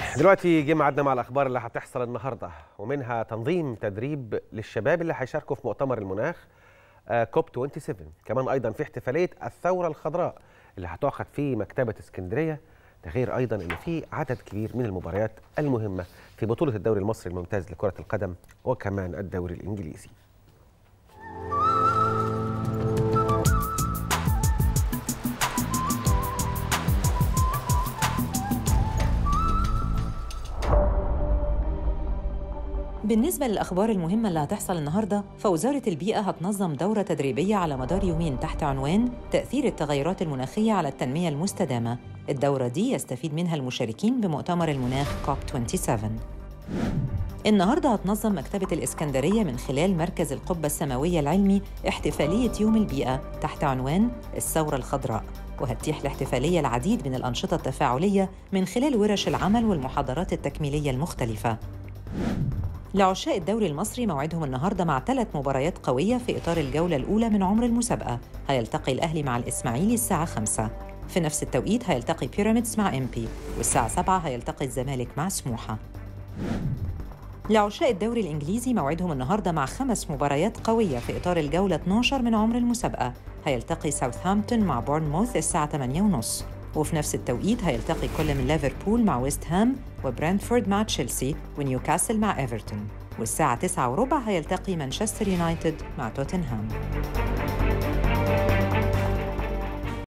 دلوقتي جه ميعادنا مع الاخبار اللي هتحصل النهارده ومنها تنظيم تدريب للشباب اللي هيشاركوا في مؤتمر المناخ آه، كوب 27 كمان ايضا في احتفاليه الثوره الخضراء اللي هتعقد في مكتبه اسكندريه ده غير ايضا ان في عدد كبير من المباريات المهمه في بطوله الدوري المصري الممتاز لكره القدم وكمان الدوري الانجليزي بالنسبة للأخبار المهمة اللي هتحصل النهاردة فوزارة البيئة هتنظم دورة تدريبية على مدار يومين تحت عنوان تأثير التغيرات المناخية على التنمية المستدامة الدورة دي يستفيد منها المشاركين بمؤتمر المناخ كوب 27 النهاردة هتنظم مكتبة الإسكندرية من خلال مركز القبة السماوية العلمي احتفالية يوم البيئة تحت عنوان الثورة الخضراء وهتتيح الاحتفالية العديد من الأنشطة التفاعلية من خلال ورش العمل والمحاضرات التكميلية المختلفة لعشاق الدوري المصري موعدهم النهارده مع ثلاث مباريات قويه في اطار الجوله الاولى من عمر المسابقه هيلتقي الاهلي مع الاسماعيلي الساعه 5 في نفس التوقيت هيلتقي بيراميدز مع ام بي والساعه 7 هيلتقي الزمالك مع سموحه لعشاق الدوري الإنجليزي موعدهم النهاردة مع خمس مباريات قوية في إطار الجولة 12 من عمر المسابقة هيلتقي ساوثهامبتون مع بورنموث الساعة 8:30 وفي نفس التوقيت هيلتقي كل من ليفربول مع ويست هام وبرنتفورد مع تشيلسي ونيوكاسل مع ايفرتون والساعة 9 وربع هيلتقي مانشستر يونايتد مع توتنهام